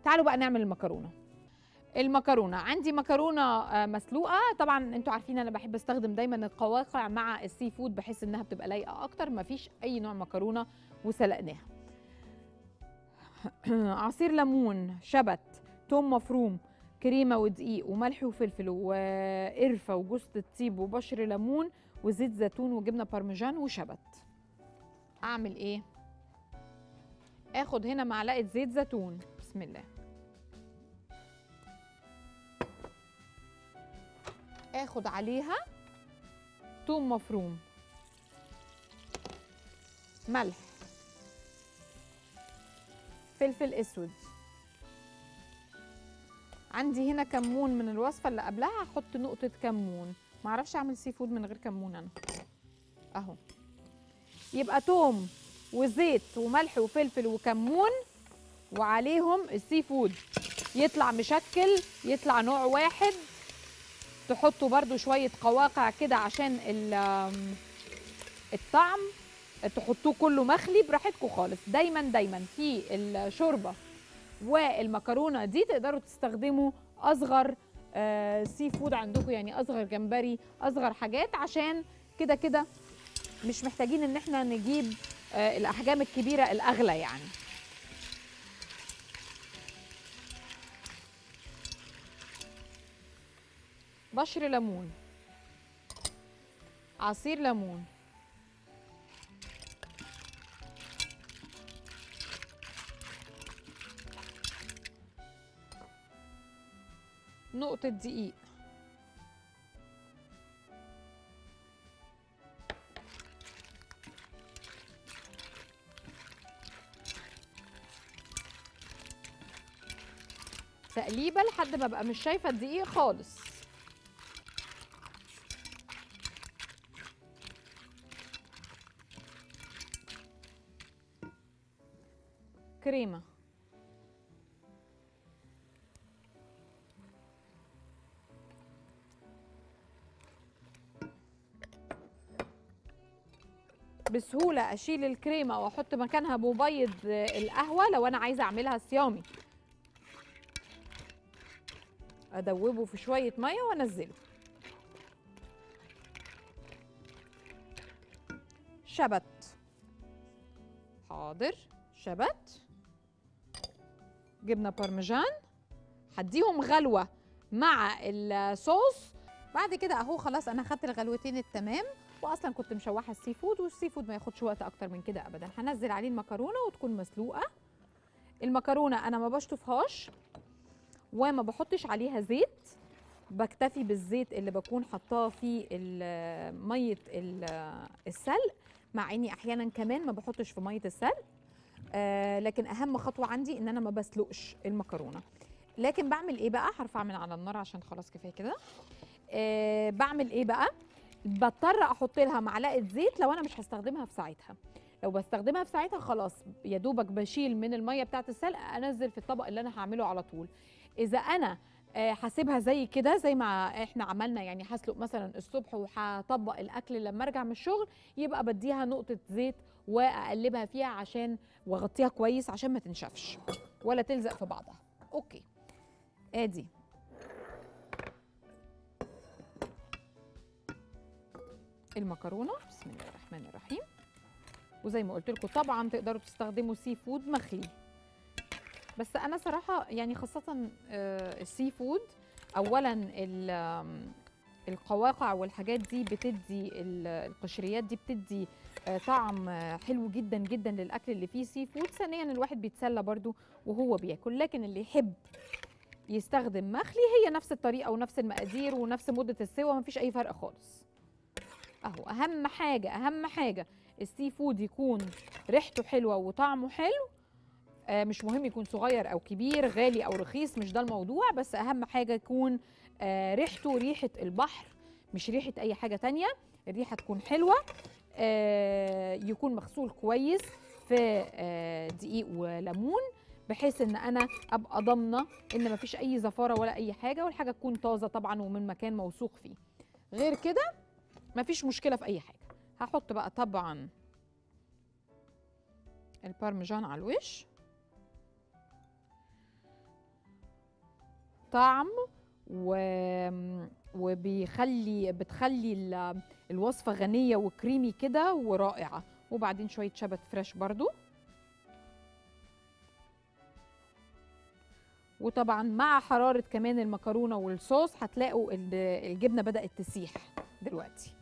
تعالوا بقى نعمل المكرونه المكرونه عندي مكرونه آه، مسلوقه طبعا انتوا عارفين انا بحب استخدم دايما القواقع مع السي فود بحيث انها بتبقى لايقه اكتر مفيش اي نوع مكرونه وسلقناها عصير ليمون شبت توم مفروم كريمه ودقيق وملح وفلفل وقرفه وجوز الطيب وبشر ليمون وزيت زيتون وجبنه بارميجان وشبت اعمل ايه اخد هنا معلقه زيت زيتون بسم الله اخد عليها توم مفروم ملح فلفل اسود عندي هنا كمون من الوصفه اللي قبلها هحط نقطه كمون معرفش اعمل سي فود من غير كمون انا اهو يبقى توم وزيت وملح وفلفل وكمون وعليهم السي فود يطلع مشكل يطلع نوع واحد تحطوا برضو شوية قواقع كده عشان ال- آم، الطعم تحطوه كله مخلي براحتكم خالص دايما دايما في الشوربة والمكرونة دي تقدروا تستخدموا أصغر آه، سي فود عندكم يعني أصغر جمبري أصغر حاجات عشان كده كده مش محتاجين ان احنا نجيب آه، الاحجام الكبيره الاغلى يعني بشر ليمون عصير ليمون نقطة دقيق تقليبه لحد ما ابقى مش شايفه الدقيق خالص كريمه بسهوله اشيل الكريمه واحط مكانها مبيض القهوه لو انا عايزه اعملها صيامي ادوبه في شويه ميه وانزله شبت حاضر شبت جبنه بارميجان هديهم غلوه مع الصوص بعد كده اهو خلاص انا خدت الغلوتين التمام واصلا كنت مشوحه السي فود والسي فود ما ياخدش وقت اكتر من كده ابدا هنزل عليه المكرونه وتكون مسلوقه المكرونه انا ما بشطفهاش وما بحطش عليها زيت بكتفي بالزيت اللي بكون حطاه في ال- ميه ال- السلق مع اني احيانا كمان ما بحطش في ميه السلق آه لكن اهم خطوه عندي ان انا ما بسلقش المكرونه لكن بعمل ايه بقى هرفع من على النار عشان خلاص كفايه كده آه بعمل ايه بقى بضطر احط لها معلقه زيت لو انا مش هستخدمها في ساعتها لو بستخدمها في ساعتها خلاص يا دوبك بشيل من الميه بتاعه السلق انزل في الطبق اللي انا هعمله على طول اذا انا آه، هسيبها زي كده زي ما احنا عملنا يعني هسلق مثلا الصبح وهطبق الاكل لما ارجع من الشغل يبقى بديها نقطه زيت واقلبها فيها عشان واغطيها كويس عشان ما تنشفش ولا تلزق في بعضها اوكي ادي المكرونه بسم الله الرحمن الرحيم وزي ما قلت لكم طبعا تقدروا تستخدموا سي فود مخلي بس انا صراحه يعني خاصه آه، السي فود اولا ال- آم، القواقع والحاجات دي بتدي ال- القشريات دي بتدي آه، طعم آه، حلو جدا جدا للاكل اللي فيه سي فود ثانيا الواحد بيتسلى برضو وهو بياكل لكن اللي يحب يستخدم مخلي هي نفس الطريقه ونفس المقادير ونفس مده السوا مفيش اي فرق خالص اهو اهم حاجه اهم حاجه السي فود يكون ريحته حلوه وطعمه حلو آه، مش مهم يكون صغير او كبير غالي او رخيص مش ده الموضوع بس اهم حاجه يكون آه، ريحته ريحه البحر مش ريحه اي حاجه تانية الريحه تكون حلوه آه، يكون مغسول كويس في آه، دقيق وليمون بحيث ان انا ابقى ضامنه ان مفيش اي زفاره ولا اي حاجه والحاجه تكون طازه طبعا ومن مكان موثوق فيه غير كده مفيش مشكله في اي حاجه هحط بقى طبعا البارميجان على الوش طعم و... وبيخلي بتخلي ال- الوصفه غنيه وكريمي كده ورائعه وبعدين شويه شبت فريش برضو وطبعا مع حراره كمان المكرونه والصوص هتلاقوا ال- الجبنه بدات تسيح دلوقتي